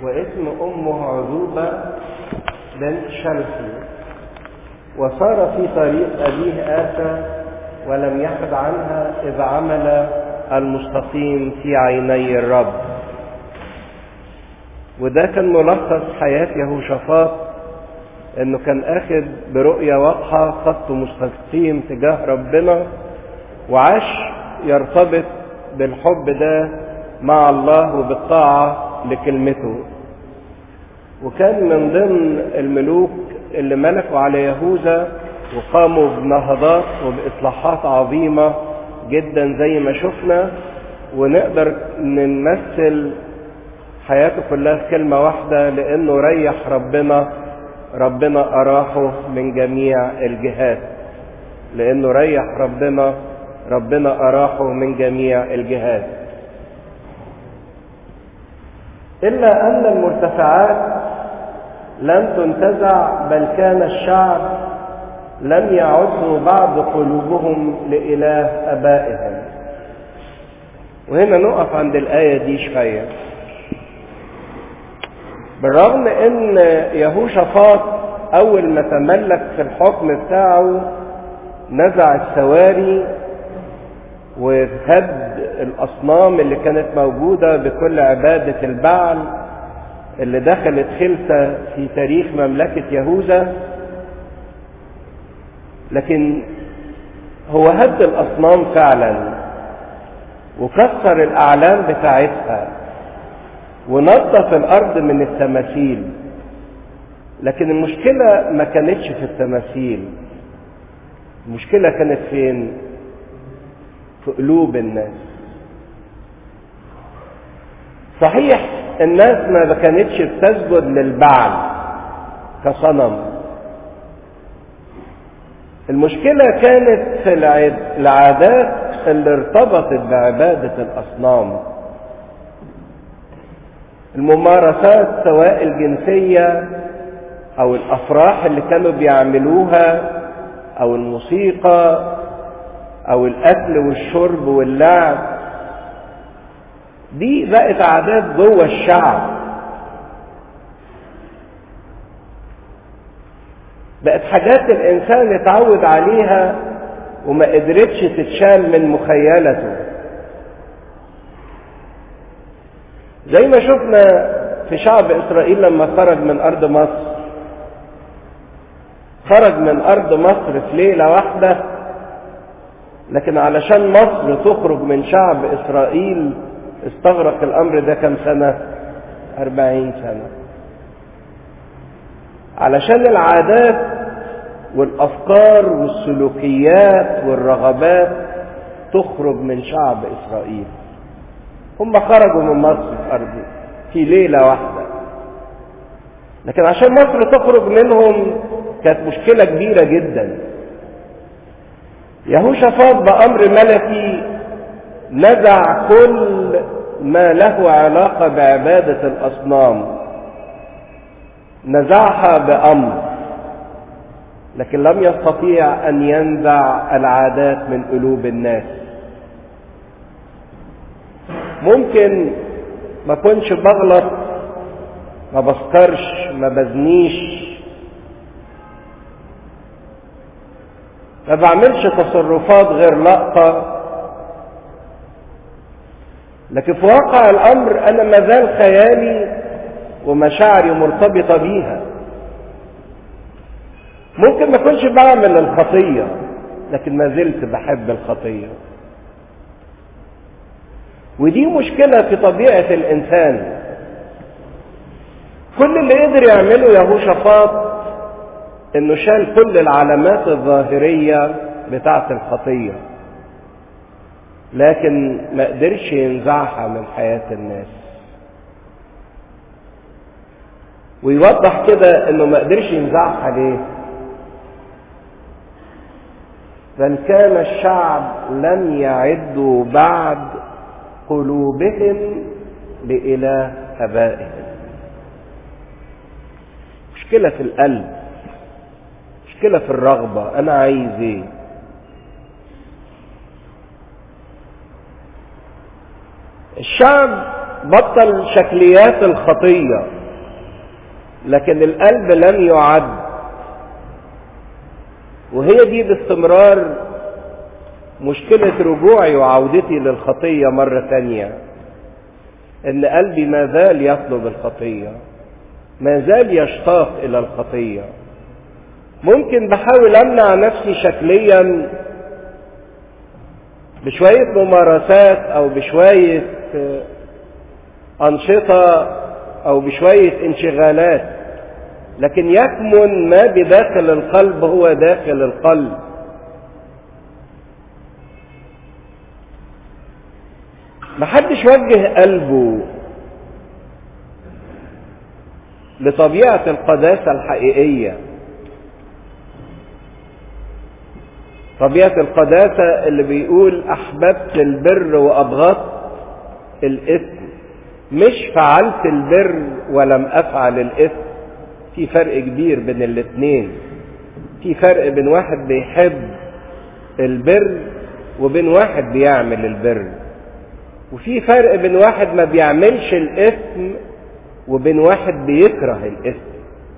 واسم أمه عذوبة بنت شلفي وصار في طريق أبيه آسى ولم يحد عنها إذ عمل المستقيم في عيني الرب وده كان ملخص حياة يهوشافاط انه كان اخد برؤية واضحة خط مستقيم تجاه ربنا وعاش يرتبط بالحب ده مع الله وبالطاعة لكلمته وكان من ضمن الملوك اللي ملكوا على يهوذا وقاموا بنهضات وبإصلاحات عظيمة جدا زي ما شفنا ونقدر نمثل حياته كلها في كلمة واحدة لأنه ريح ربنا ربنا أراحه من جميع الجهات لأنه ريح ربنا ربنا أراحه من جميع الجهات إلا أن المرتفعات لم تنتزع بل كان الشعب لم يعدوا بعد قلوبهم لإله أبائهم وهنا نقف عند الآية دي شوية بالرغم ان يهوشافاط اول ما تملك في الحكم بتاعه نزع السواري وهد الاصنام اللي كانت موجوده بكل عباده البعل اللي دخلت خلسه في تاريخ مملكه يهوذا لكن هو هد الاصنام فعلا وكسر الاعلام بتاعتها ونظف الارض من التماثيل لكن المشكله ما كانتش في التماثيل المشكله كانت فين في قلوب الناس صحيح الناس ما كانتش بتسجد للبعل كصنم المشكلة كانت في العادات اللي ارتبطت بعبادة الأصنام الممارسات سواء الجنسية أو الأفراح اللي كانوا بيعملوها أو الموسيقى أو الأكل والشرب واللعب دي بقت عادات جوه الشعب بقت حاجات الإنسان اتعود عليها وما قدرتش تتشال من مخيلته زي ما شفنا في شعب اسرائيل لما خرج من ارض مصر خرج من ارض مصر في ليله واحده لكن علشان مصر تخرج من شعب اسرائيل استغرق الامر ده كم سنه اربعين سنه علشان العادات والافكار والسلوكيات والرغبات تخرج من شعب اسرائيل هم خرجوا من مصر في أرضه في ليلة واحدة لكن عشان مصر تخرج منهم كانت مشكلة كبيرة جدا يهوشافاط بأمر ملكي نزع كل ما له علاقة بعبادة الأصنام نزعها بأمر لكن لم يستطيع أن ينزع العادات من قلوب الناس ممكن ما كنش بغلط ما بسكرش ما بزنيش ما بعملش تصرفات غير لائقة لكن في واقع الأمر أنا ما زال خيالي ومشاعري مرتبطة بيها ممكن ما كنش بعمل الخطية لكن ما زلت بحب الخطيه ودي مشكلة في طبيعة الإنسان كل اللي قدر يعمله يهوشافاط إنه شال كل العلامات الظاهرية بتاعة الخطية لكن ما قدرش ينزعها من حياة الناس ويوضح كده إنه ما قدرش ينزعها ليه بل كان الشعب لم يعدوا بعد قلوبهم لإله أبائهم مشكلة في القلب مشكلة في الرغبة أنا عايز إيه الشعب بطل شكليات الخطية لكن القلب لم يعد وهي دي باستمرار مشكلة رجوعي وعودتي للخطية مرة تانية ان قلبي ما زال يطلب الخطية ما زال يشتاق الى الخطية ممكن بحاول امنع نفسي شكليا بشوية ممارسات او بشوية انشطة او بشوية انشغالات لكن يكمن ما بداخل القلب هو داخل القلب محدش وجه قلبه لطبيعة القداسة الحقيقية طبيعة القداسة اللي بيقول أحببت البر وأبغضت الإثم مش فعلت البر ولم أفعل الإثم في فرق كبير بين الاتنين في فرق بين واحد بيحب البر وبين واحد بيعمل البر وفي فرق بين واحد ما بيعملش الإثم وبين واحد بيكره الإثم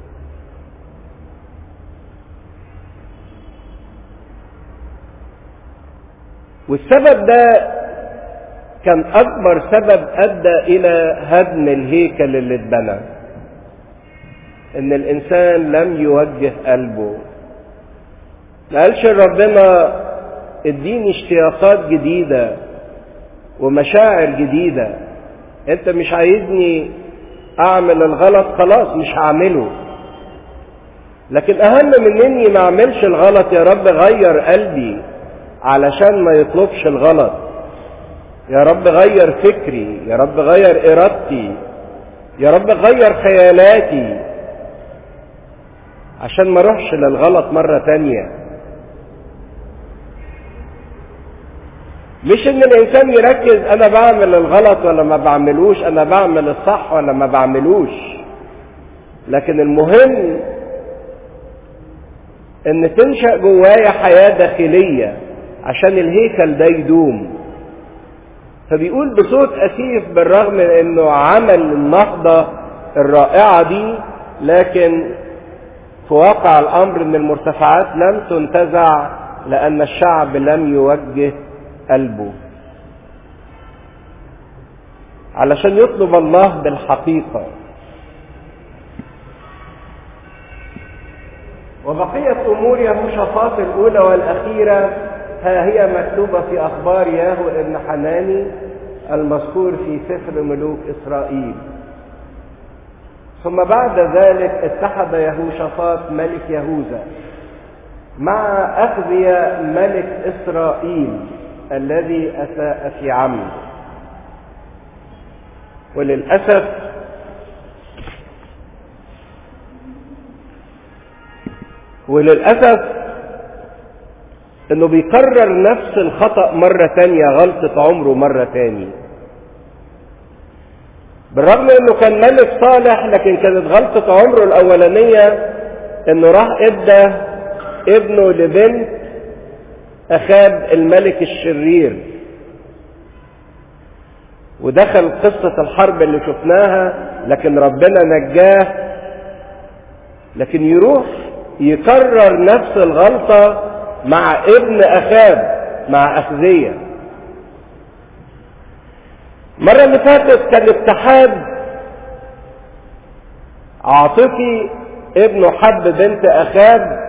والسبب ده كان أكبر سبب أدى إلى هدم الهيكل اللي اتبنى إن الإنسان لم يوجه قلبه ما قالش ربنا اديني اشتياقات جديدة ومشاعر جديدة انت مش عايزني اعمل الغلط خلاص مش هعمله لكن اهم من اني ما اعملش الغلط يا رب غير قلبي علشان ما يطلبش الغلط يا رب غير فكري يا رب غير ارادتي يا رب غير خيالاتي عشان ما اروحش للغلط مرة تانية مش ان الانسان يركز انا بعمل الغلط ولا ما بعملوش انا بعمل الصح ولا ما بعملوش لكن المهم ان تنشأ جوايا حياة داخلية عشان الهيكل ده يدوم فبيقول بصوت أسيف بالرغم من انه عمل النهضة الرائعة دي لكن في واقع الامر ان المرتفعات لم تنتزع لان الشعب لم يوجه قلبه علشان يطلب الله بالحقيقة وبقية أمور يهوشافاط الأولى والأخيرة ها هي مكتوبة في أخبار ياهو ابن حناني المذكور في سفر ملوك إسرائيل ثم بعد ذلك اتحد يهوشافاط ملك يهوذا مع أخذية ملك إسرائيل الذي أساء في عمد وللأسف وللأسف انه بيكرر نفس الخطأ مرة تانية غلطة عمره مرة تاني بالرغم انه كان ملك صالح لكن كانت غلطة عمره الاولانية انه راح ادى ابنه لبنت اخاب الملك الشرير ودخل قصة الحرب اللي شفناها لكن ربنا نجاه لكن يروح يكرر نفس الغلطة مع ابن أخاب مع أخزية المرة اللي فاتت كان اتحاد عاطفي ابنه حب بنت أخاب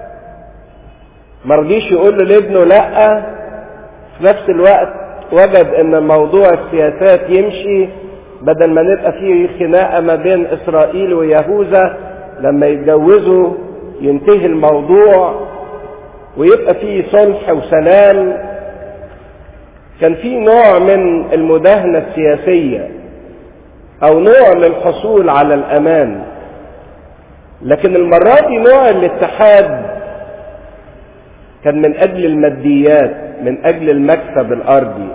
مرضيش يقول له لابنه لأ في نفس الوقت وجد ان موضوع السياسات يمشي بدل ما نبقى فيه خناقة ما بين اسرائيل ويهوذا لما يتجوزوا ينتهي الموضوع ويبقى فيه صلح وسلام كان في نوع من المداهنة السياسية او نوع للحصول على الامان لكن المرة دي نوع الاتحاد كان من اجل الماديات من اجل المكسب الارضي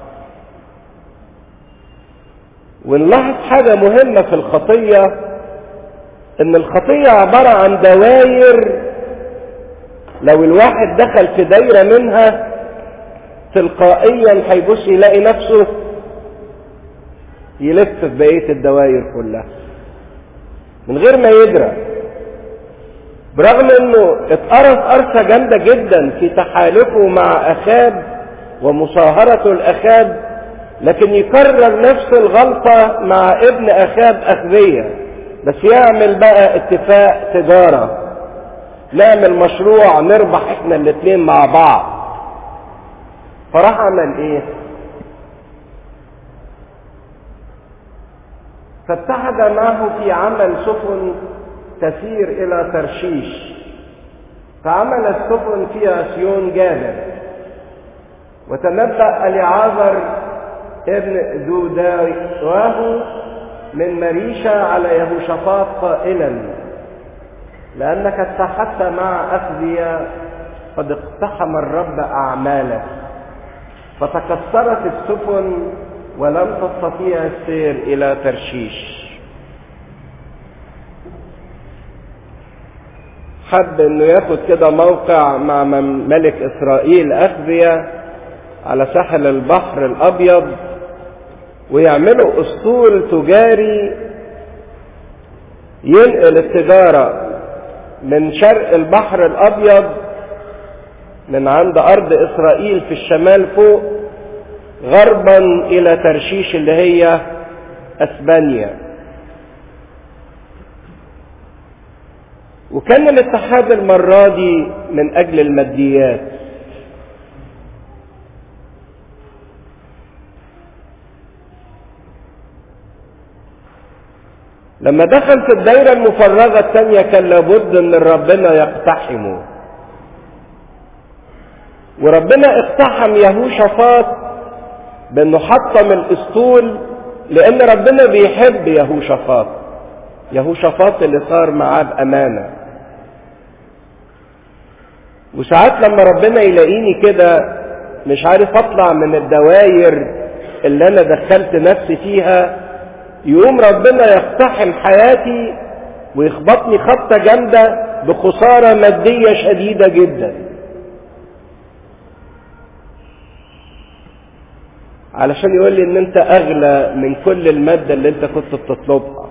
ونلاحظ حاجة مهمة في الخطية ان الخطية عبارة عن دواير لو الواحد دخل في دايرة منها تلقائيا هيبص يلاقي نفسه يلف في بقية الدواير كلها من غير ما يدرى برغم انه اتقرص قرصه جامده جدا في تحالفه مع اخاب ومصاهرته لاخاب لكن يكرر نفس الغلطه مع ابن اخاب اخذيه بس يعمل بقى اتفاق تجاره نعمل مشروع نربح احنا الاثنين مع بعض فراح عمل ايه فاتحد معه في عمل سفن تسير الى ترشيش فعمل السفن فيها سيون جابر وتنبأ اليعازر ابن دوداواه من مريشة على يهوشافاط قائلا لأنك اتحدت مع أخذية قد اقتحم الرب أعمالك فتكسرت السفن ولم تستطيع السير إلى ترشيش حب انه ياخد كده موقع مع ملك اسرائيل اخذية على ساحل البحر الابيض ويعملوا اسطول تجاري ينقل التجارة من شرق البحر الابيض من عند ارض اسرائيل في الشمال فوق غربا الى ترشيش اللي هي اسبانيا وكان الاتحاد المرة دي من اجل الماديات لما دخل في الدايرة المفرغة الثانية كان لابد ان ربنا يقتحمه وربنا اقتحم يهوشافاط بانه حطم الاسطول لان ربنا بيحب يهوشافاط يهوشافاط اللي صار معاه بامانه وساعات لما ربنا يلاقيني كده مش عارف اطلع من الدواير اللي انا دخلت نفسي فيها يقوم ربنا يقتحم حياتي ويخبطني خبطه جامده بخساره ماديه شديده جدا علشان يقول لي ان انت اغلى من كل المادة اللي انت كنت بتطلبها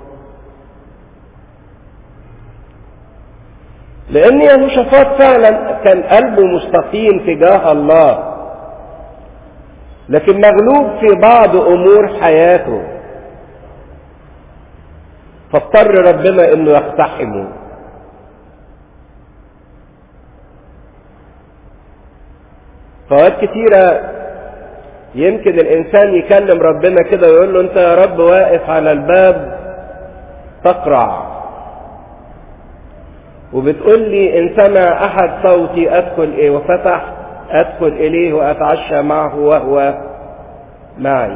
لان يهوشافاط فعلا كان قلبه مستقيم تجاه الله لكن مغلوب في بعض امور حياته فاضطر ربنا انه يقتحمه فوقت كتيره يمكن الانسان يكلم ربنا كده ويقول له انت يا رب واقف على الباب تقرع وبتقول لي ان سمع احد صوتي ادخل ايه وفتح ادخل اليه واتعشى معه وهو معي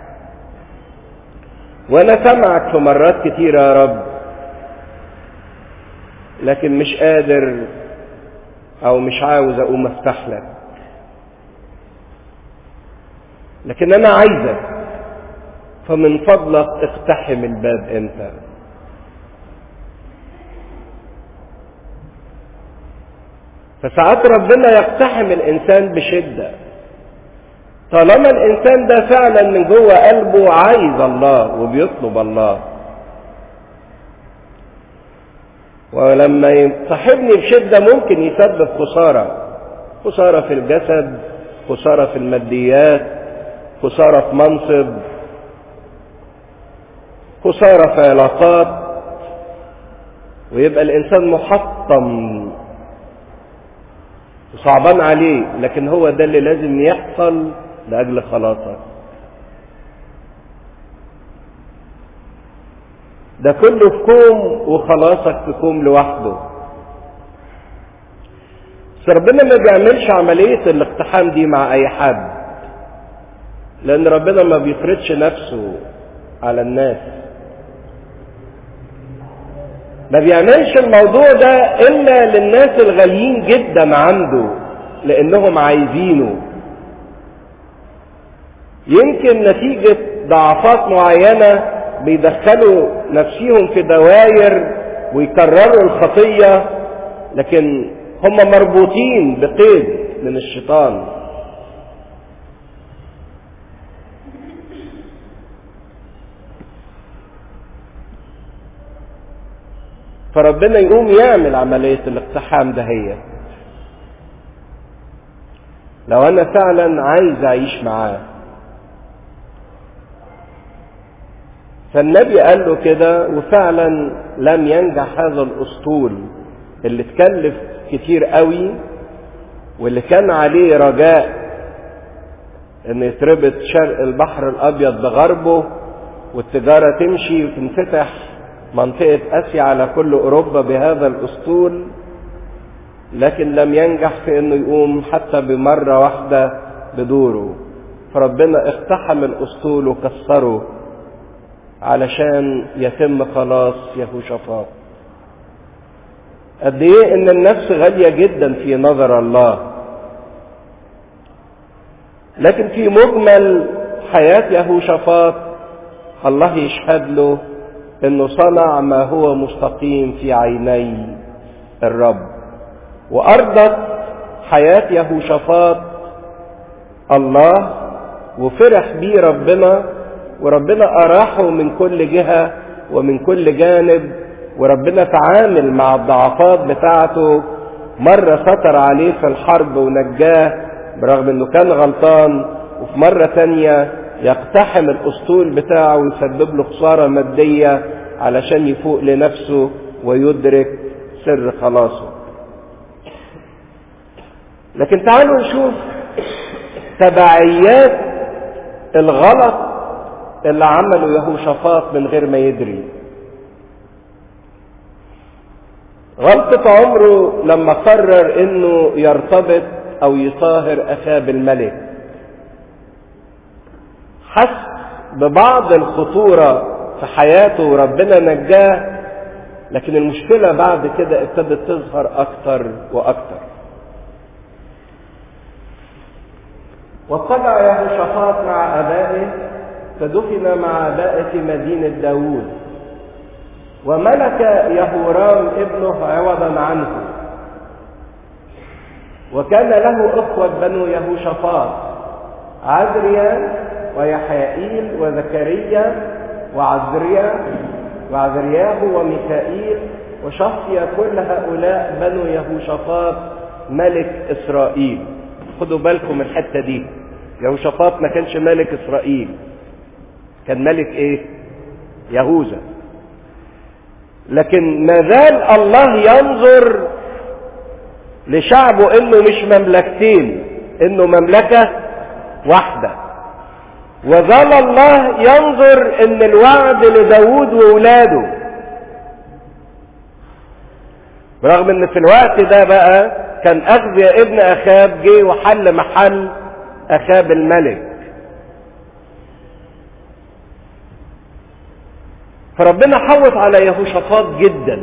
وانا سمعك في مرات كتيره يا رب لكن مش قادر او مش عاوز اقوم افتح لك لكن انا عايزك فمن فضلك اقتحم الباب انت فساعات ربنا يقتحم الانسان بشده طالما الانسان ده فعلا من جوه قلبه عايز الله وبيطلب الله ولما يصاحبني بشده ممكن يسبب خساره خساره في الجسد خساره في الماديات خسارة في منصب خسارة في علاقات ويبقى الإنسان محطم وصعبان عليه لكن هو ده اللي لازم يحصل لأجل خلاصك ده كله في كوم وخلاصك في كوم لوحده بس ربنا ما بيعملش عملية الاقتحام دي مع أي حد لأن ربنا ما بيفرضش نفسه على الناس ما بيعملش الموضوع ده إلا للناس الغاليين جدا عنده لأنهم عايزينه يمكن نتيجة ضعفات معينة بيدخلوا نفسيهم في دواير ويكرروا الخطية لكن هم مربوطين بقيد من الشيطان فربنا يقوم يعمل عملية الاقتحام دهية لو انا فعلا عايز اعيش معاه فالنبي قال له كده وفعلا لم ينجح هذا الاسطول اللي اتكلف كتير قوي واللي كان عليه رجاء ان يتربط شرق البحر الابيض بغربه والتجارة تمشي وتنفتح منطقة اسيا على كل اوروبا بهذا الاسطول لكن لم ينجح في انه يقوم حتى بمرة واحدة بدوره فربنا اقتحم الاسطول وكسره علشان يتم خلاص يهوشافاط قد ايه ان النفس غالية جدا في نظر الله لكن في مجمل حياة يهوشافاط الله يشهد له انه صنع ما هو مستقيم في عيني الرب وارضت حياة يهوشافاط الله وفرح بيه ربنا وربنا اراحه من كل جهة ومن كل جانب وربنا تعامل مع الضعفات بتاعته مرة ستر عليه في الحرب ونجاه برغم انه كان غلطان وفي مرة تانية يقتحم الاسطول بتاعه ويسبب له خسارة مادية علشان يفوق لنفسه ويدرك سر خلاصه لكن تعالوا نشوف تبعيات الغلط اللي عمله يهوشافاط من غير ما يدري غلطة عمره لما قرر انه يرتبط او يصاهر اخاب الملك حس ببعض الخطورة في حياته وربنا نجاه لكن المشكلة بعد كده ابتدت تظهر اكتر واكتر واتبع يهوشافاط مع ابائه فدفن مع ابائه في مدينة داوود وملك يهورام ابنه عوضا عنه وكان له اخوة بنو يهوشافاط عزريا ويحيائيل وزكريا وعزريا وعزرياه وميكائيل وشخصية كل هؤلاء بنو يهوشافاط ملك إسرائيل خدوا بالكم الحتة دي يهوشافاط ما كانش ملك إسرائيل كان ملك إيه يهوذا لكن ما زال الله ينظر لشعبه انه مش مملكتين انه مملكة واحدة وظل الله ينظر ان الوعد لداود وولاده برغم ان في الوقت ده بقى كان اخذ ابن اخاب جه وحل محل اخاب الملك فربنا حوط على يهوشافاط جدا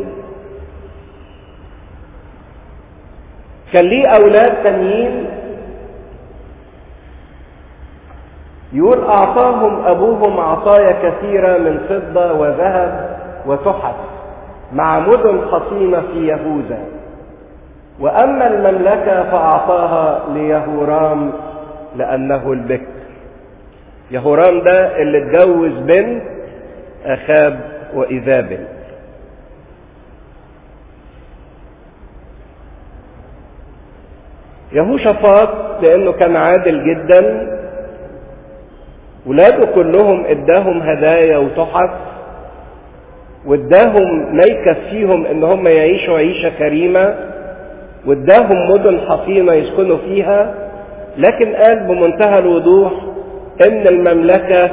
كان ليه اولاد تانيين يقول اعطاهم ابوهم عطايا كثيره من فضه وذهب وتحف مع مدن حصينه في يهوذا واما المملكه فاعطاها ليهورام لانه البكر يهورام ده اللي اتجوز بنت اخاب وايزابل يهوشافاط لانه كان عادل جدا ولاده كلهم اداهم هدايا وتحف واداهم ما يكفيهم ان هم يعيشوا عيشه كريمه واداهم مدن حصينه يسكنوا فيها لكن قال بمنتهى الوضوح ان المملكه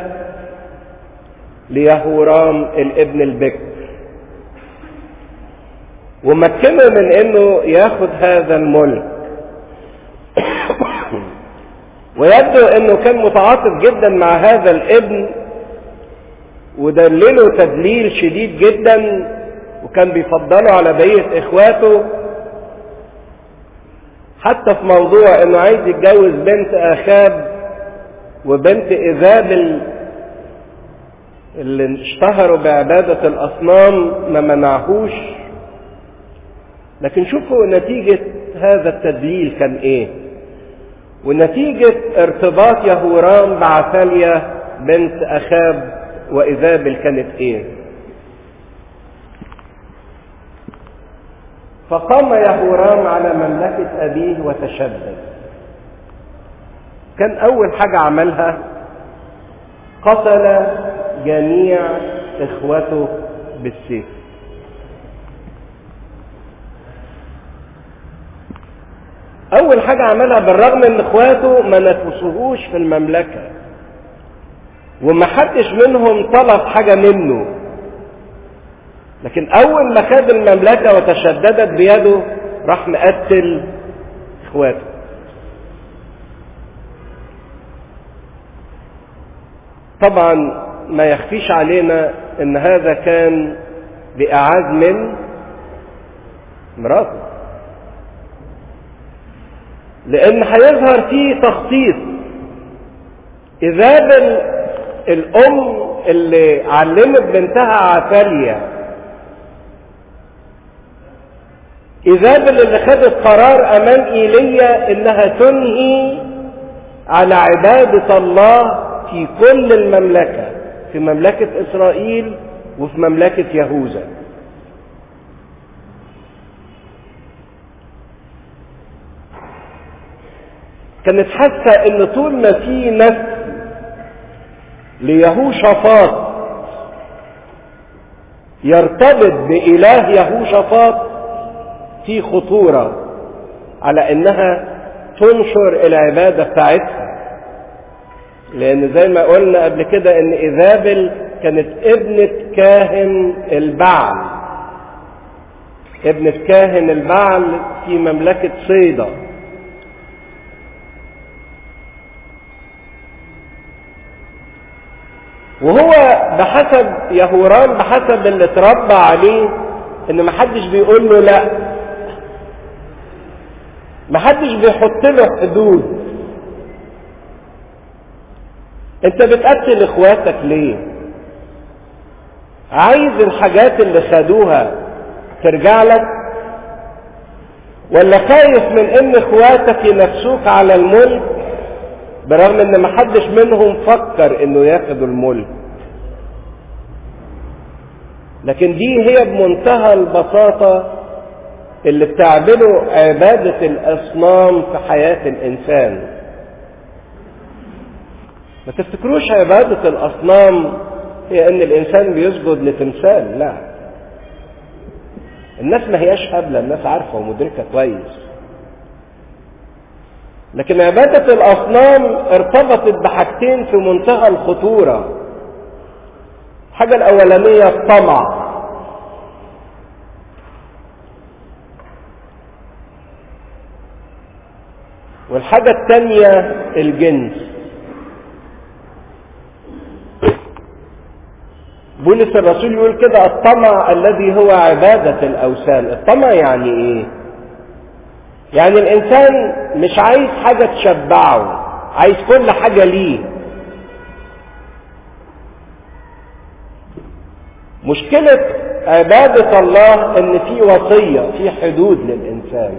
ليهورام الابن البكر ومكنه من انه ياخد هذا الملك ويبدو انه كان متعاطف جدا مع هذا الابن ودلله تدليل شديد جدا وكان بيفضله على بقية اخواته حتى في موضوع انه عايز يتجوز بنت اخاب وبنت ايزابل اللي اشتهروا بعبادة الاصنام ما منعهوش لكن شوفوا نتيجة هذا التدليل كان ايه ونتيجة ارتباط يهورام بعثاليا بنت أخاب وإيزابل كانت إيه؟ فقام يهورام على مملكة أبيه وتشدد كان أول حاجة عملها قتل جميع إخوته بالسيف أول حاجة عملها بالرغم إن إخواته ما نفسوهوش في المملكة وما حدش منهم طلب حاجة منه لكن أول ما خد المملكة وتشددت بيده راح مقتل إخواته طبعا ما يخفيش علينا ان هذا كان بإعاز من مراته لان هيظهر فيه تخطيط ايزابل الام اللي علمت بنتها عفالية ايزابل اللي خدت قرار امام ايليا انها تنهي على عبادة الله في كل المملكة في مملكة إسرائيل وفي مملكة يهوذا كانت حاسة ان طول ما في نسل ليهوشافاط يرتبط بإله يهوشافاط في خطورة على انها تنشر العبادة بتاعتها لان زي ما قلنا قبل كده ان ايزابل كانت ابنة كاهن البعل ابنة كاهن البعل في مملكة صيدا وهو بحسب يهوران بحسب اللي اتربى عليه ان محدش بيقول له لا محدش بيحط له حدود انت بتقتل اخواتك ليه عايز الحاجات اللي خدوها ترجع لك ولا خايف من ان اخواتك ينافسوك على الملك برغم ان محدش منهم فكر انه ياخدوا الملك لكن دي هي بمنتهى البساطة اللي بتعمله عبادة الأصنام في حياة الإنسان ما تفتكروش عبادة الأصنام هي أن الإنسان بيسجد لتمثال لا الناس ما هياش هبلة الناس عارفة ومدركة كويس لكن عبادة الأصنام ارتبطت بحاجتين في منتهى الخطورة الحاجة الأولانية الطمع والحاجة الثانية الجنس بولس الرسول يقول كده الطمع الذي هو عبادة الأوثان الطمع يعني إيه؟ يعني الإنسان مش عايز حاجة تشبعه عايز كل حاجة ليه مشكلة عبادة الله ان في وصية في حدود للإنسان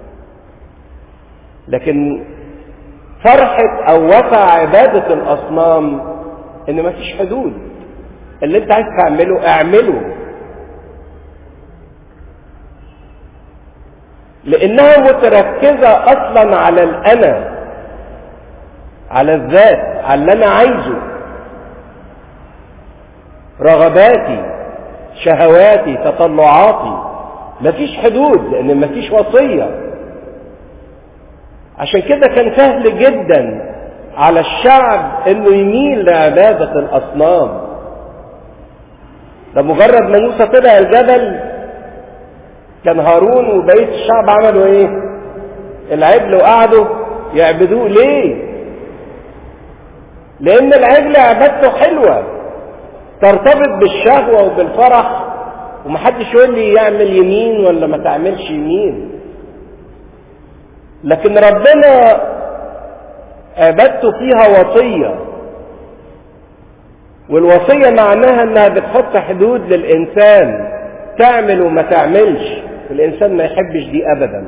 لكن فرحة أو وفى عبادة الأصنام ان مفيش حدود اللي انت عايز تعمله اعمله لانها متركزة اصلا على الانا على الذات على اللي انا عايزه رغباتي شهواتي تطلعاتي مفيش حدود لان مفيش وصية عشان كده كان سهل جدا على الشعب انه يميل لعبادة الاصنام ده مجرد ما موسى طلع الجبل كان هارون وبقيه الشعب عملوا ايه العجل وقعدوا يعبدوه ليه لان العجل عبادته حلوه ترتبط بالشهوه وبالفرح ومحدش يقول لي يعمل يمين ولا ما تعملش يمين لكن ربنا عبادته فيها وصيه والوصية معناها انها بتحط حدود للانسان تعمل وما تعملش الانسان ما يحبش دي ابدا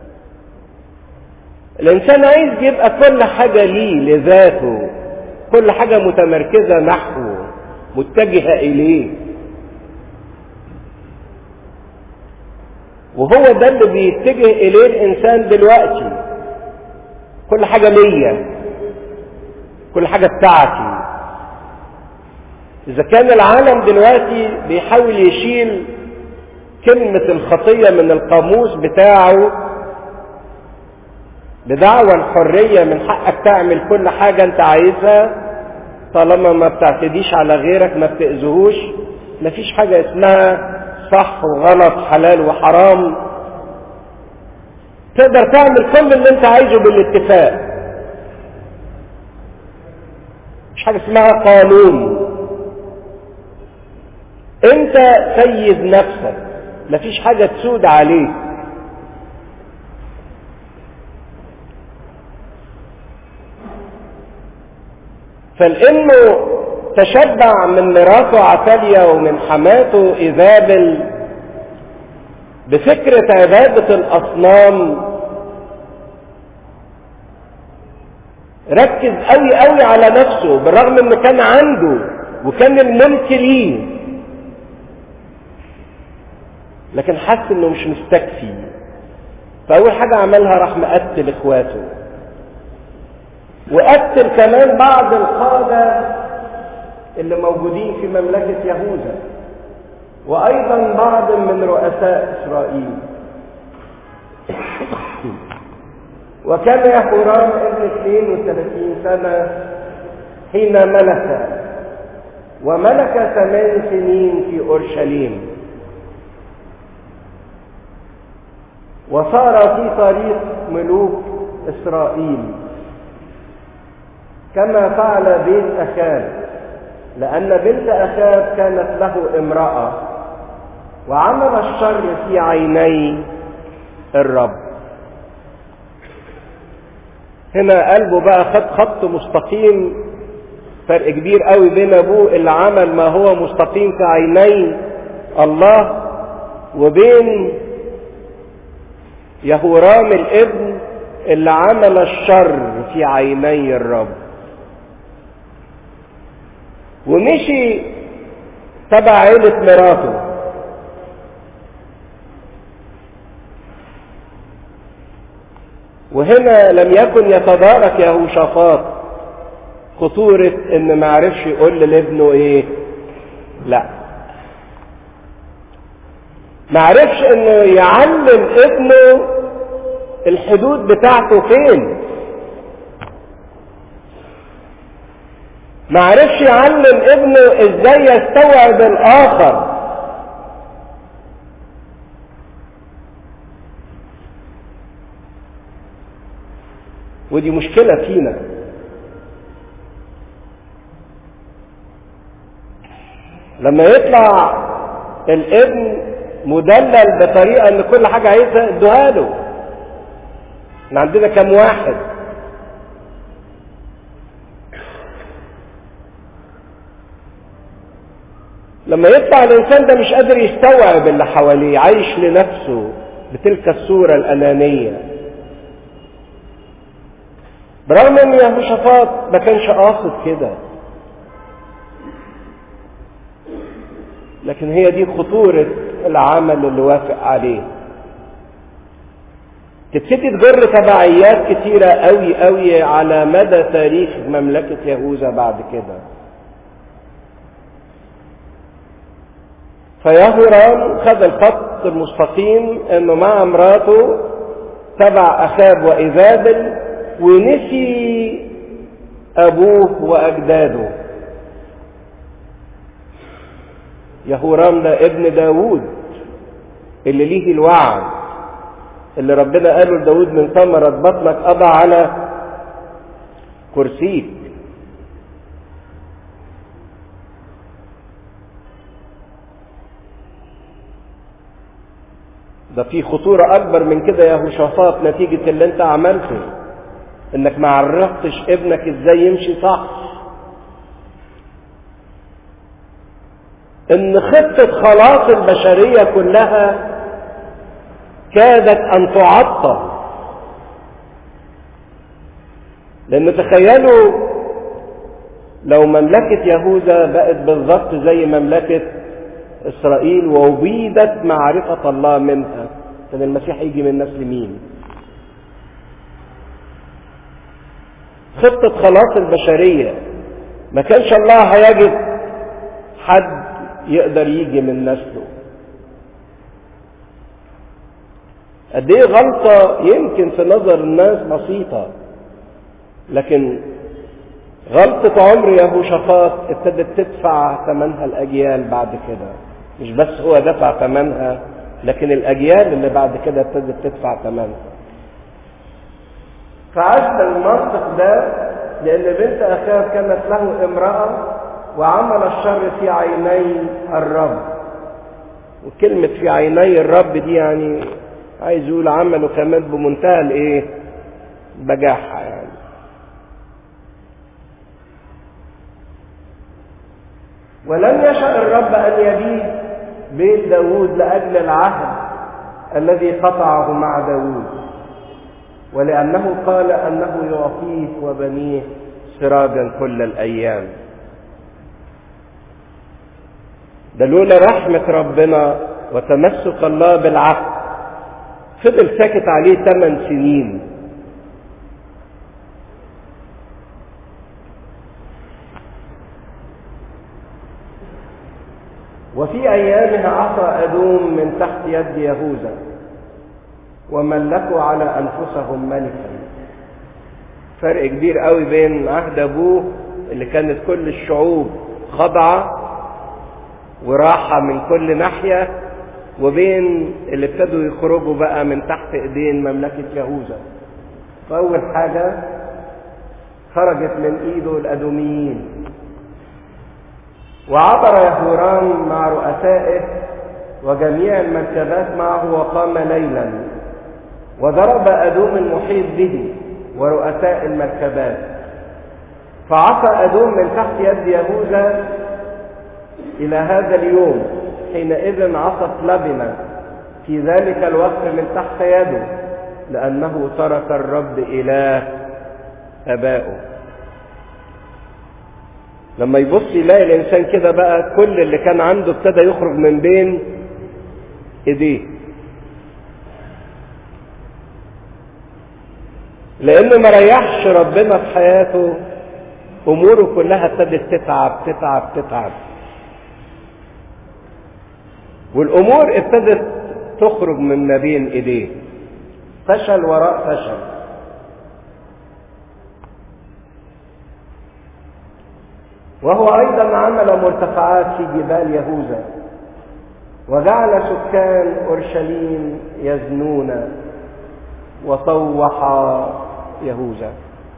الانسان عايز يبقى كل حاجة ليه لذاته كل حاجة متمركزة نحوه متجهة اليه وهو ده اللي بيتجه اليه الانسان دلوقتي كل حاجه ليا كل حاجه بتاعتي اذا كان العالم دلوقتي بيحاول يشيل كلمه الخطيه من القاموس بتاعه بدعوى الحريه من حقك تعمل كل حاجه انت عايزها طالما ما بتعتديش على غيرك ما بتاذيهوش مفيش حاجه اسمها صح وغلط حلال وحرام تقدر تعمل كل اللي انت عايزه بالاتفاق مش حاجه اسمها قانون انت سيد نفسك مفيش حاجه تسود عليك فلانه تشبع من مراته عتاليا ومن حماته ايزابل بفكرة عبادة الأصنام ركز قوي قوي على نفسه بالرغم انه كان عنده وكان الملك ليه لكن حس انه مش مستكفي فاول حاجة عملها راح مقتل اخواته وقتل كمان بعض القادة اللي موجودين في مملكة يهوذا وأيضا بعض من رؤساء إسرائيل وكان يحورام ابن 32 سنة حين ملك وملك ثمان سنين في أورشليم وصار في طريق ملوك إسرائيل كما فعل بيت أخاب لأن بنت أخاب كانت له امرأة وعمل الشر في عيني الرب هنا قلبه بقى خد خط مستقيم فرق كبير قوي بين ابوه اللي عمل ما هو مستقيم في عيني الله وبين يهورام الابن اللي عمل الشر في عيني الرب ومشي تبع عيلة مراته وهنا لم يكن يتدارك يهوشافاط خطورة ان ما عرفش يقول لابنه ايه لا ما عرفش انه يعلم ابنه الحدود بتاعته فين ما عرفش يعلم ابنه ازاي يستوعب الاخر ودي مشكلة فينا لما يطلع الابن مدلل بطريقة ان كل حاجة عايزها ادوها له احنا عندنا كم واحد لما يطلع الانسان ده مش قادر يستوعب اللي حواليه عايش لنفسه بتلك الصورة الانانية برغم ان يهوشافاط ما كانش قاصد كده لكن هي دي خطورة العمل اللي وافق عليه تبتدي تجر تبعيات كتيرة قوي قوي على مدى تاريخ مملكة يهوذا بعد كده فيهورام خد الخط المستقيم انه مع مراته تبع اخاب وايزابل ونسي ابوه واجداده يهورام ده ابن داوود اللي ليه الوعد اللي ربنا قاله لداود من ثمرة بطنك أضع على كرسيك ده في خطورة أكبر من كده يا هوشافاط نتيجة اللي أنت عملته إنك ما عرفتش ابنك إزاي يمشي صح إن خطة خلاص البشرية كلها كادت أن تعطل لأن تخيلوا لو مملكة يهوذا بقت بالظبط زي مملكة إسرائيل وأبيدت معرفة الله منها كان المسيح يجي من نسل مين خطة خلاص البشرية ما كانش الله هيجد حد يقدر يجي من نسله قد ايه غلطة يمكن في نظر الناس بسيطة لكن غلطة عمر يهوشافاط ابتدت تدفع ثمنها الأجيال بعد كده مش بس هو دفع ثمنها لكن الأجيال اللي بعد كده ابتدت تدفع ثمنها فعشت المنطق ده لأن بنت أخاه كانت له امرأة وعمل الشر في عيني الرب وكلمة في عيني الرب دي يعني عايز يقول عمله كمان بمنتهى الايه بجاحة يعني ولم يشأ الرب أن يبيد بيت داود لأجل العهد الذي قطعه مع داود ولأنه قال أنه يعطيه وبنيه سراجا كل الأيام ده لولا رحمة ربنا وتمسك الله بالعهد فضل ساكت عليه ثمان سنين وفي أيامها عصى أدوم من تحت يد يهوذا وملكوا على أنفسهم ملكا فرق كبير قوي بين عهد أبوه اللي كانت كل الشعوب خاضعة وراحة من كل ناحية وبين اللي ابتدوا يخرجوا بقى من تحت ايدين مملكة يهوذا فأول حاجة خرجت من ايده الأدوميين وعبر يهورام مع رؤسائه وجميع المركبات معه وقام ليلا وضرب أدوم المحيط به ورؤساء المركبات فعصى أدوم من تحت يد يهوذا إلى هذا اليوم حينئذ عصت لبنة في ذلك الوقت من تحت يده لأنه ترك الرب إله أبائه لما يبص يلاقي الإنسان كده بقى كل اللي كان عنده ابتدى يخرج من بين إيديه لأنه ما ريحش ربنا في حياته أموره كلها ابتدت تتعب تتعب تتعب والامور ابتدت تخرج من ما بين ايديه فشل وراء فشل وهو ايضا عمل مرتفعات في جبال يهوذا وجعل سكان اورشليم يزنون وطوح يهوذا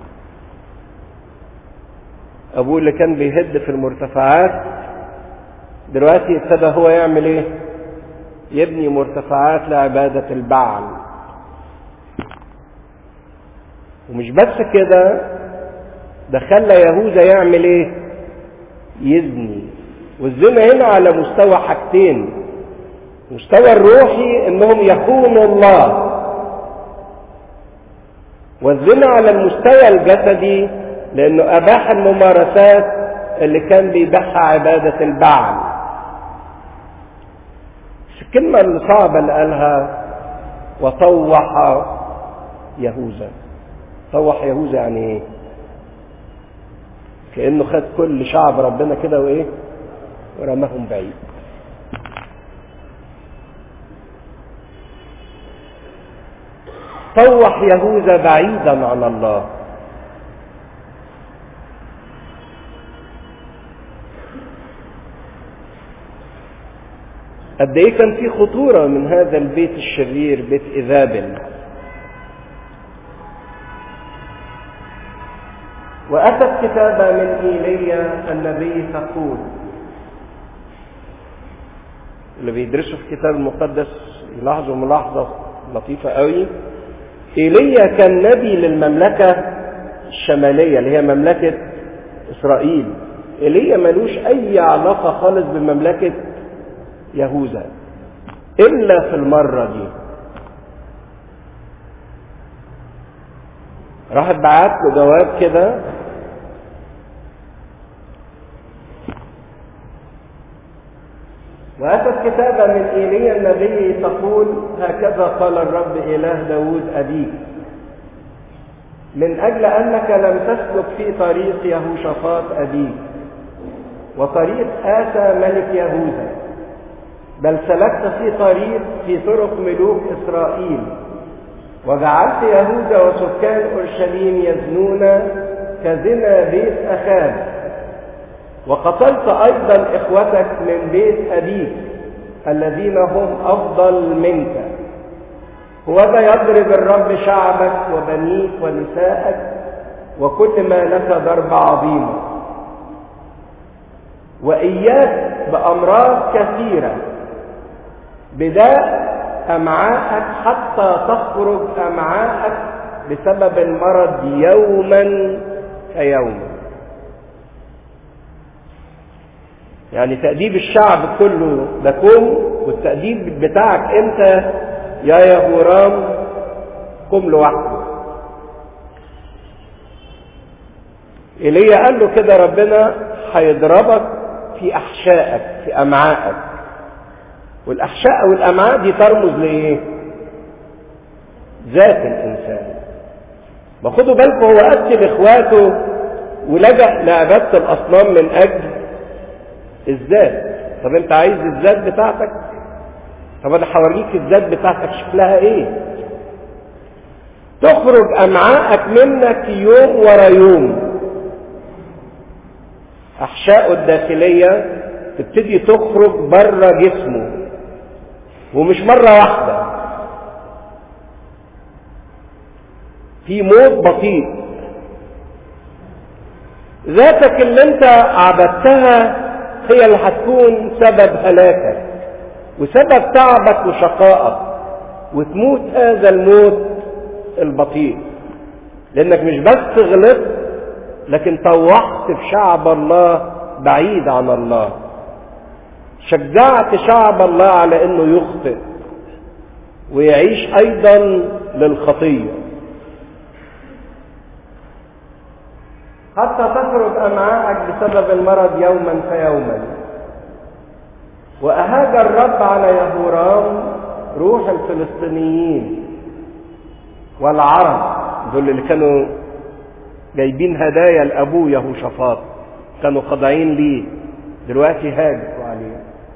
ابوه اللي كان بيهد في المرتفعات دلوقتي ابتدى هو يعمل ايه يبني مرتفعات لعبادة البعل ومش بس كده ده خلى يهوذا يعمل ايه يزني والزنا هنا على مستوى حاجتين المستوى الروحي انهم يخونوا الله والزنا على المستوى الجسدي لانه اباح الممارسات اللي كان بيبيعها عبادة البعل الكلمة الصعبة اللي قالها وطوح يهوذا طوح يهوذا يعني ايه كأنه خد كل شعب ربنا كده وايه ورماهم بعيد طوح يهوذا بعيدا عن الله قد ايه كان في خطورة من هذا البيت الشرير بيت إذابل وأتت كتابة من إيليا النبي تقول اللي بيدرسوا في الكتاب المقدس يلاحظوا ملاحظة لطيفة قوي إيليا كان نبي للمملكة الشمالية اللي هي مملكة إسرائيل إيليا ملوش أي علاقة خالص بمملكة يهوذا إلا في المرة دي راحت بعت له جواب كده وأتت كتابة من إيليا النبي تقول هكذا قال الرب إله داود أبيك من أجل أنك لم تسلك في طريق يهوشافاط أبيك وطريق آسى ملك يهوذا بل سلكت في طريق في طرق ملوك إسرائيل وجعلت يهوذا وسكان أورشليم يزنون كزنا بيت أخاب وقتلت أيضا إخوتك من بيت أبيك الذين هم أفضل منك هوذا يضرب الرب شعبك وبنيك ونساءك وكل ما لك ضرب عظيمة وإياك بأمراض كثيرة بداء أمعاءك حتى تخرج أمعاءك بسبب المرض يوما كيوم يعني تأديب الشعب كله ده كوم والتأديب بتاعك انت يا يهورام قم لوحده ايليا قال له كده ربنا هيضربك في احشائك في امعائك والاحشاء والامعاء دي ترمز لايه ذات الانسان ما خدوا بالكم هو قتل اخواته ولجأ لعبادة الاصنام من اجل الذات طب انت عايز الذات بتاعتك طب انا هوريك الذات بتاعتك شكلها ايه تخرج امعائك منك يوم ورا يوم احشائه الداخليه تبتدي تخرج بره جسمه ومش مره واحده في موت بطيء ذاتك اللي انت عبدتها هي اللي هتكون سبب هلاكك وسبب تعبك وشقائك وتموت هذا الموت البطيء لانك مش بس غلطت لكن طوحت في شعب الله بعيد عن الله شجعت شعب الله على انه يخطئ ويعيش ايضا للخطيه حتى تخرج امعاءك بسبب المرض يوما فيوما واهاج الرب على يهورام روح الفلسطينيين والعرب دول اللي كانوا جايبين هدايا لابوه يهوشافاط كانوا خاضعين ليه دلوقتي هاجوا عليه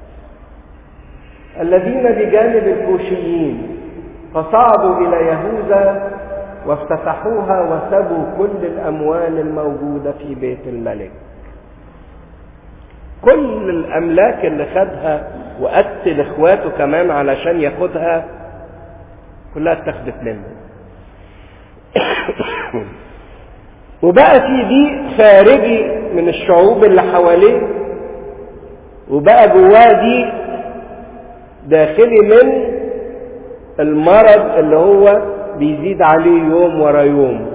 الذين بجانب الكوشيين فصعدوا الى يهوذا وافتتحوها وسبوا كل الاموال الموجوده في بيت الملك كل الاملاك اللي خدها وقتل اخواته كمان علشان ياخدها كلها اتخذت منه وبقى في ضيق خارجي من الشعوب اللي حواليه وبقى جواه ضيق داخلي من المرض اللي هو بيزيد عليه يوم ورا يوم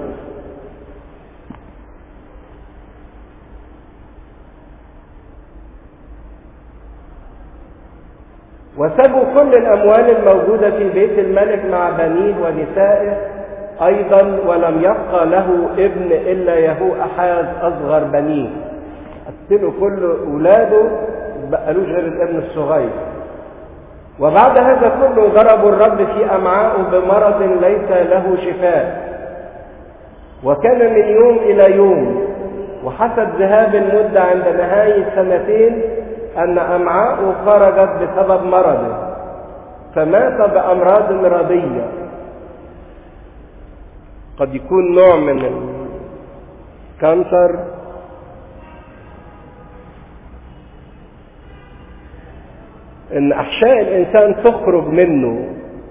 وسبوا كل الأموال الموجودة في بيت الملك مع بنيه ونسائه أيضا ولم يبقى له ابن إلا يهو أحاز أصغر بنيه قتلوا كل أولاده بقالوش غير الابن الصغير وبعد هذا كله ضربوا الرب في أمعائه بمرض ليس له شفاء وكان من يوم إلى يوم وحسب ذهاب المدة عند نهاية سنتين أن أمعاؤه خرجت بسبب مرضه فمات بأمراض مرضية قد يكون نوع من الكانسر ان احشاء الانسان تخرج منه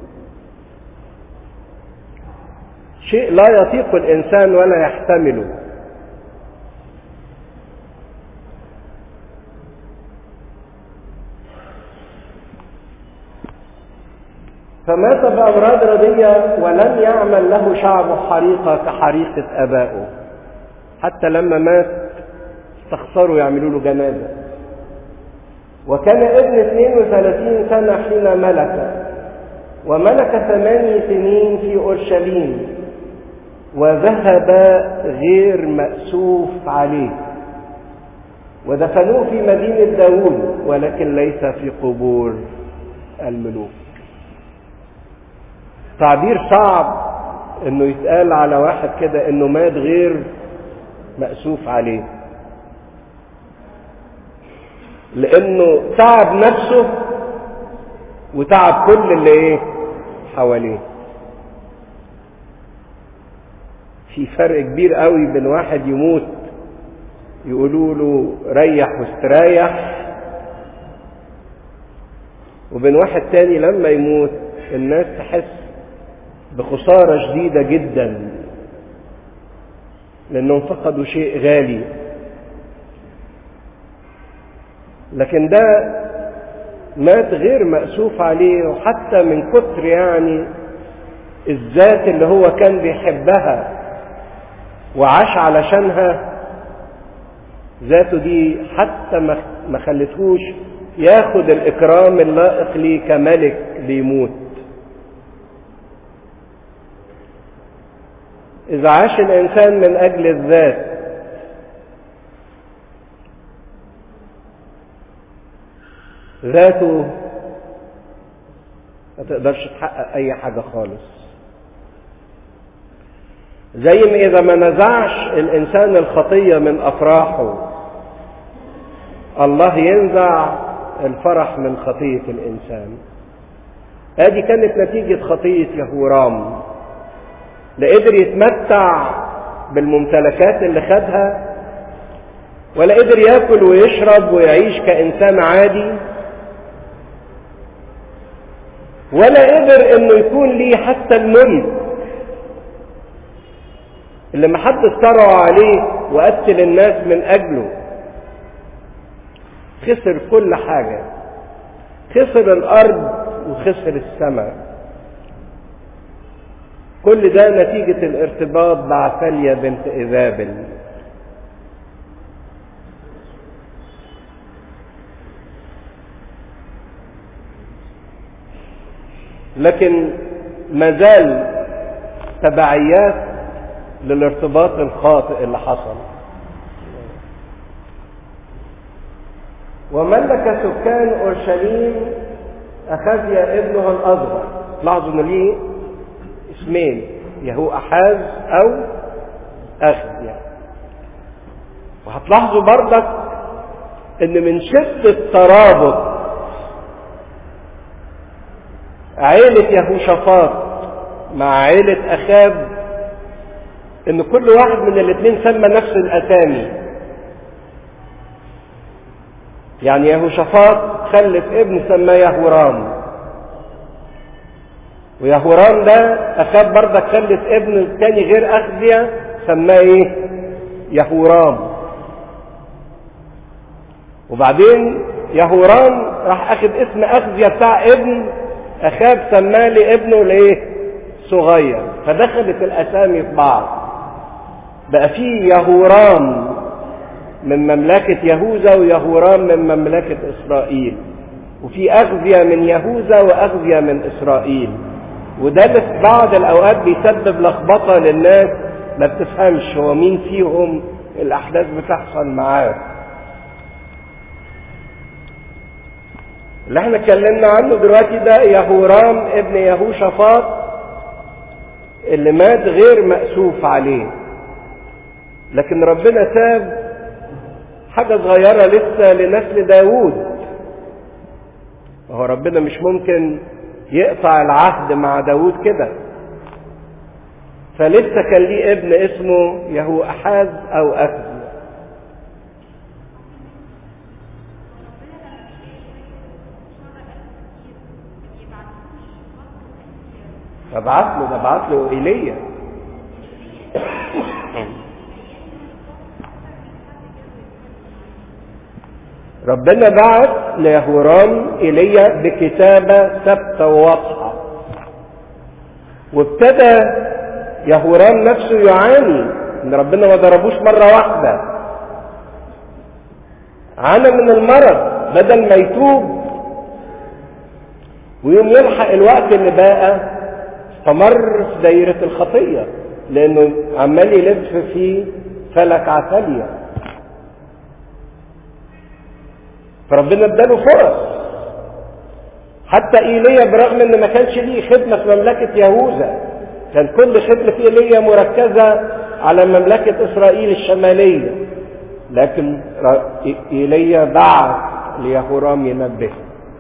شيء لا يطيق الانسان ولا يحتمله فمات بأمراض ردية ولم يعمل له شعب حريقة كحريقة آبائه حتى لما مات استخسروا يعملوا له جنازة وكان ابن 32 سنة حين ملك وملك ثماني سنين في أورشليم وذهب غير مأسوف عليه ودفنوه في مدينة داوود ولكن ليس في قبور الملوك تعبير صعب انه يتقال على واحد كده انه مات غير مأسوف عليه لانه تعب نفسه وتعب كل اللي ايه حواليه في فرق كبير قوي بين واحد يموت يقولوا له ريح واستريح وبين واحد تاني لما يموت الناس تحس بخسارة شديدة جدا لأنهم فقدوا شيء غالي لكن ده مات غير مأسوف عليه وحتى من كتر يعني الذات اللي هو كان بيحبها وعاش علشانها ذاته دي حتى ما خلتهوش ياخد الإكرام اللائق ليه كملك بيموت إذا عاش الإنسان من أجل الذات ذاته ما تقدرش تحقق أي حاجة خالص زي ما إذا ما نزعش الإنسان الخطية من أفراحه الله ينزع الفرح من خطية الإنسان هذه كانت نتيجة خطية يهورام لا قدر يتمتع بالممتلكات اللي خدها ولا قدر ياكل ويشرب ويعيش كإنسان عادي ولا قدر انه يكون ليه حتى الملك اللي محدش طرعوا عليه وقتل الناس من اجله خسر كل حاجة خسر الارض وخسر السماء كل ده نتيجة الارتباط بعثالية بنت إذابل لكن مازال تبعيات للارتباط الخاطئ اللي حصل وملك سكان اورشليم اخذيا ابنها الاصغر لاحظوا ان ليه اسمين يهو احاز او اخذيا وهتلاحظوا برضك ان من شدة ترابط عيلة يهوشافاط مع عيلة أخاب إن كل واحد من الاثنين سمى نفس الأسامي يعني يهوشافاط خلف ابن سماه يهورام ويهورام ده أخاب بردك خلف ابن تاني غير أخزيا سماه إيه؟ يهورام وبعدين يهورام راح أخذ اسم أخزيا بتاع ابن أخاب سماه لابنه لإيه؟ صغير فدخلت الأسامي في بعض بقى في يهورام من مملكة يهوذا ويهورام من مملكة إسرائيل وفي أغذية من يهوذا وأغذية من إسرائيل وده اللي في بعض الأوقات بيسبب لخبطة للناس ما بتفهمش هو مين فيهم الأحداث بتحصل معاه اللي احنا اتكلمنا عنه دلوقتي ده يهورام ابن يهوشافاط اللي مات غير مأسوف عليه لكن ربنا ساب حاجة صغيرة لسه لنسل داوود وهو ربنا مش ممكن يقطع العهد مع داوود كده فلسه كان ليه ابن اسمه يهو أحاز أو أخز فبعت له ده بعت له ايليا ربنا بعت ليهورام ايليا بكتابة ثابتة وواضحة وابتدى يهورام نفسه يعاني ان ربنا ما ضربوش مرة واحدة عانى من المرض بدل ما يتوب ويوم يلحق الوقت اللي بقى استمر في دايرة الخطية لأنه عمال يلف في فلك عسلية فربنا اداله فرص حتى ايليا برغم ان ما كانش ليه خدمه في مملكه يهوذا كان كل خدمه ايليا مركزه على مملكه اسرائيل الشماليه لكن ايليا بعث ليهورام ينبهه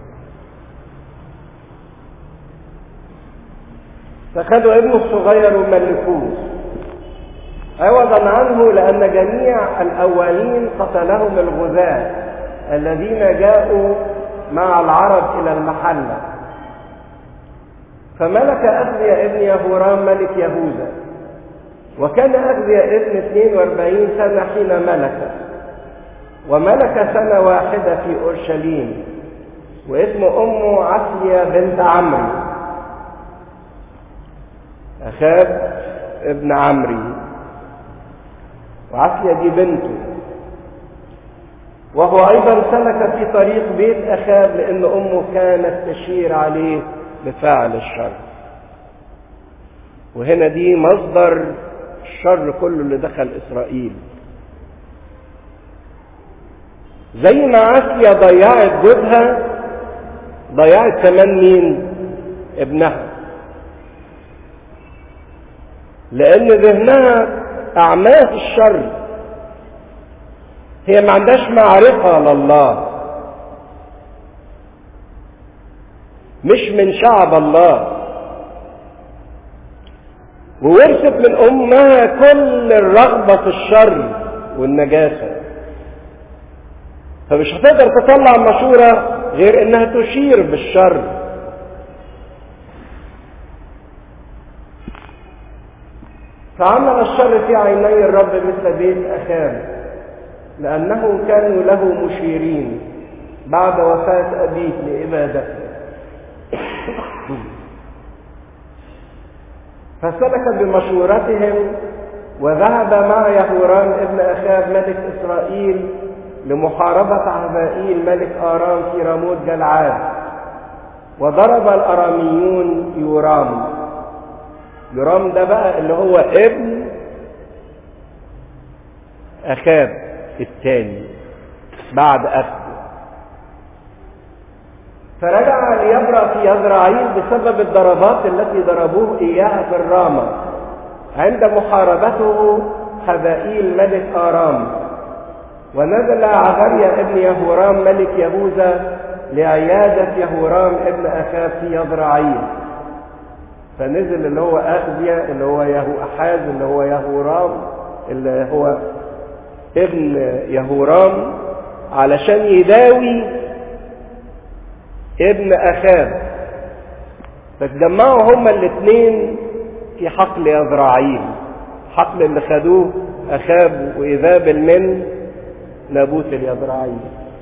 فخدوا ابنه الصغير وملكوه عوضا عنه لأن جميع الأولين قتلهم الغزاة الذين جاءوا مع العرب إلى المحلة فملك أخذيا ابن يهورام ملك يهوذا وكان أخذيا ابن 42 سنة حين ملك وملك سنة واحدة في أورشليم واسم أمه عسيا بنت عمرو أخاب ابن عمري وعافية دي بنته وهو أيضا سلك في طريق بيت أخاب لأن أمه كانت تشير عليه بفعل الشر وهنا دي مصدر الشر كله اللي دخل إسرائيل زي ما عافية ضيعت جوزها ضيعت كمان مين ابنها لأن ذهنها أعماه في الشر هي ما عندهاش معرفة لله مش من شعب الله وورثت من أمها كل الرغبة في الشر والنجاسة فمش هتقدر تطلع مشورة غير انها تشير بالشر فعمل الشر في عيني الرب مثل بيت أخاب لأنه كانوا له مشيرين بعد وفاة أبيه لإبادته فسلك بمشورتهم وذهب مع يهورام ابن أخاب ملك إسرائيل لمحاربة عبائيل ملك آرام في راموت جلعاد وضرب الأراميون يورام يورام ده بقى اللي هو ابن أخاب الثاني بعد أخذه فرجع ليبرأ في يزرعيل بسبب الضربات التي ضربوه إياها في الرامة عند محاربته خبائيل ملك آرام ونزل عغريا ابن يهورام ملك يهوذا لعيادة يهورام ابن أخاب في يزرعيل فنزل اللي هو أخزيا اللي هو يهو أحاز اللي هو يهورام اللي هو ابن يهورام علشان يداوي ابن أخاب فتجمعوا هما الاثنين في حقل يزرعيل حقل اللي خدوه أخاب وإذابل من نابوت اليزرعيل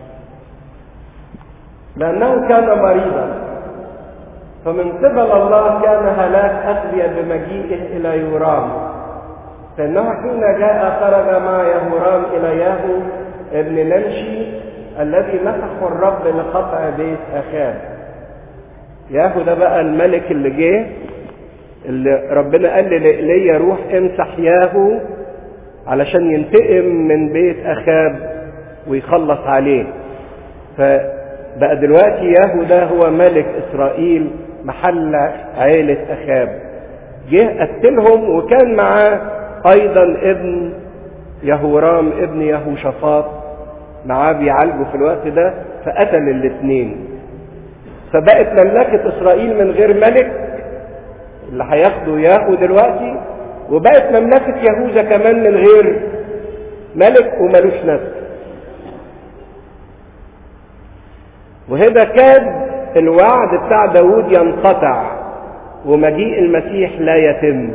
لأنه كان مريضا فمن قبل الله كان هلاك أخزيا بمجيئه إلى يورام فإنه حين جاء خرج مع يهورام إلى ياهو ابن نمشي الذي مسحه الرب لقطع بيت أخاب ياهو ده بقى الملك اللي جه اللي ربنا قال لإيليا روح امسح ياهو علشان ينتقم من بيت أخاب ويخلص عليه فبقى دلوقتي ياهو ده هو ملك إسرائيل محل عيلة أخاب جه قتلهم وكان معاه أيضا ابن يهورام ابن يهوشافاط معاه بيعالجوا في الوقت ده فقتل الاثنين فبقت مملكة إسرائيل من غير ملك اللي هياخده ياهو دلوقتي وبقت مملكة يهوذا كمان من غير ملك وملوش نفس وهذا كاد الوعد بتاع داود ينقطع ومجيء المسيح لا يتم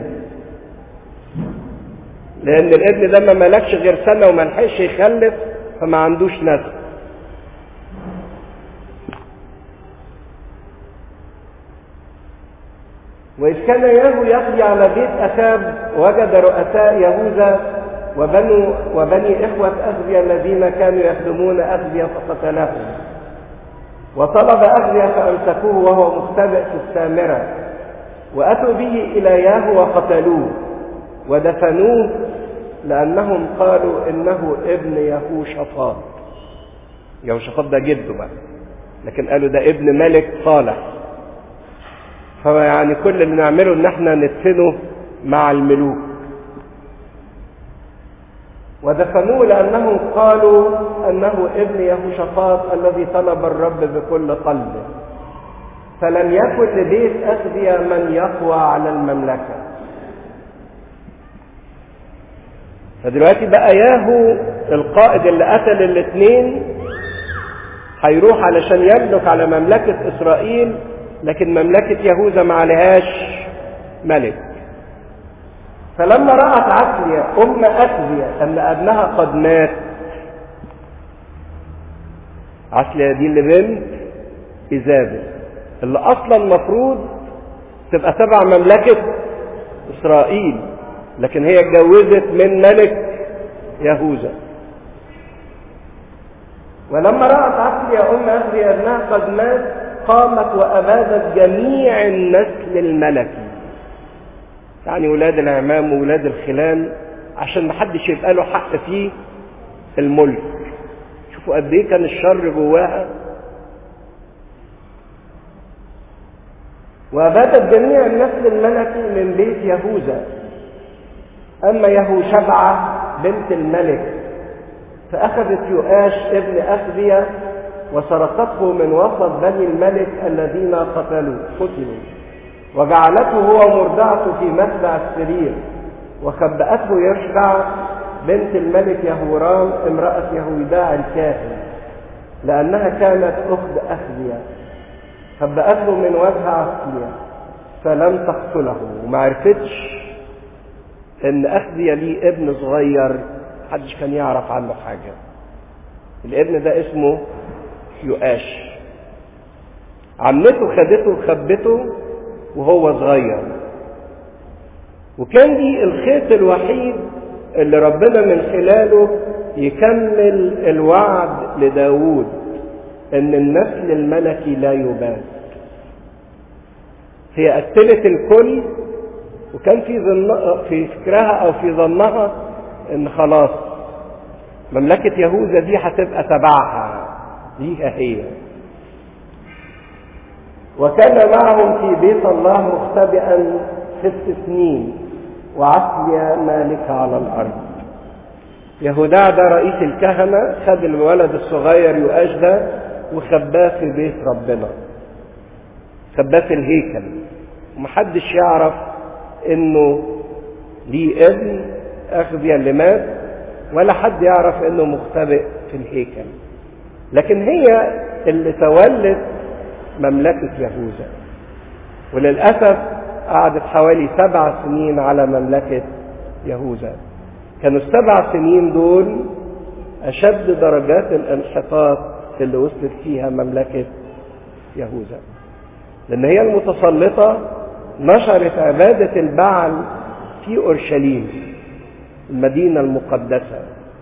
لان الابن ده ما ملكش غير سنه وما لحقش يخلف فما عندوش نسل وإذ كان ياهو يقضي على بيت أخاب وجد رؤساء يهوذا وبنو وبني إخوة أخزيا الذين كانوا يخدمون أخزيا فقتلهم وطلب أخزيا فأمسكوه وهو مختبئ في السامرة وأتوا به إلى ياهو وقتلوه ودفنوه لأنهم قالوا إنه ابن يهوشافاط يهوشافاط ده جده بقى لكن قالوا ده ابن ملك صالح فيعني كل اللي نعمله ان احنا ندفنه مع الملوك ودفنوه لانهم قالوا انه ابن يهوشافاط الذي طلب الرب بكل قلبه فلم يكن لبيت اخذيا من يقوى على المملكه فدلوقتي بقى ياهو القائد اللي قتل الاثنين هيروح علشان يملك على مملكة إسرائيل لكن مملكة يهوذا ما عليهاش ملك فلما رأت عسلية أم أكذية أن ابنها قد مات عسلية دي اللي بنت إيزابل اللي أصلا المفروض تبقى تبع مملكة إسرائيل لكن هي اتجوزت من ملك يهوذا ولما رأت عسلية أم أخذي أبنها قد مات قامت وأبادت جميع النسل الملكي يعني ولاد العمام وولاد الخلان عشان محدش يبقى له حق في الملك شوفوا قد ايه كان الشر جواها وأبادت جميع النسل الملكي من بيت يهوذا أما يهوشبعة بنت الملك فأخذت يؤاش ابن أخذية وسرقته من وسط بني الملك الذين قتلوا قتلوا وجعلته هو مرضعته في متبع السرير وخبأته يشبع بنت الملك يهورام امرأة يهويداع الكاهن لأنها كانت أخت أخذية خبأته من وجه عسلية فلم تقتله وما عرفتش ان أخذية ليه ابن صغير محدش كان يعرف عنه حاجة الابن ده اسمه يؤاش عمته خدته وخبته وهو صغير وكان دي الخيط الوحيد اللي ربنا من خلاله يكمل الوعد لداود ان النسل الملكي لا يباد هي قتلت الكل وكان في ظن في فكرها او في ظنها ان خلاص مملكة يهوذا دي هتبقى تبعها ليها هي وكان معهم في بيت الله مختبئا ست سنين وعصيا مالك على الارض يهودا ده رئيس الكهنة خد الولد الصغير يؤاش ده وخباه في بيت ربنا خباه في الهيكل ومحدش يعرف انه ليه ابن اخذيا اللي مات ولا حد يعرف انه مختبئ في الهيكل لكن هي اللي تولت مملكة يهوذا وللأسف قعدت حوالي سبع سنين على مملكة يهوذا كانوا السبع سنين دول أشد درجات الانحطاط اللي وصلت فيها مملكة يهوذا لأن هي المتسلطة نشرت عبادة البعل في أورشليم المدينة المقدسة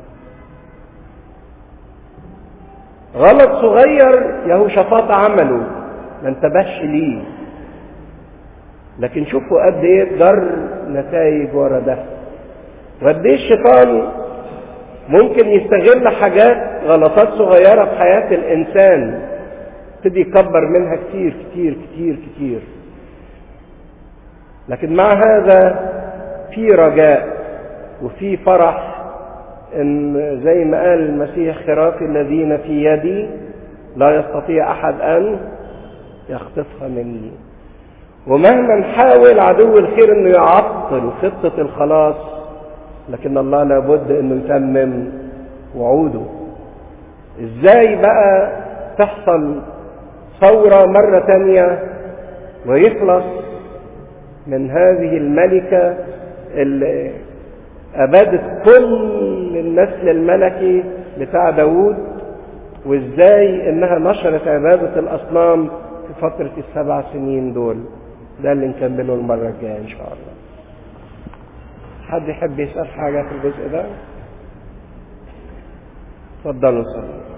غلط صغير يهوشافاط عمله ما انتبهش ليه لكن شوفوا قد ايه جر نتائج ورا ده وقد ايه الشيطان ممكن يستغل حاجات غلطات صغيرة في حياة الإنسان يبتدي يكبر منها كتير كتير كتير كتير لكن مع هذا في رجاء وفي فرح ان زي ما قال المسيح خرافي الذين في يدي لا يستطيع احد ان يخطفها مني ومهما نحاول عدو الخير انه يعطل خطة الخلاص لكن الله لابد انه يتمم وعوده ازاي بقى تحصل ثورة مرة تانية ويخلص من هذه الملكة اللي أبادت كل النسل الملكي بتاع داوود وإزاي إنها نشرت عبادة الأصنام في فترة السبع سنين دول ده اللي نكمله المرة الجاية إن شاء الله حد يحب يسأل حاجة في الجزء ده؟ اتفضلوا صلوا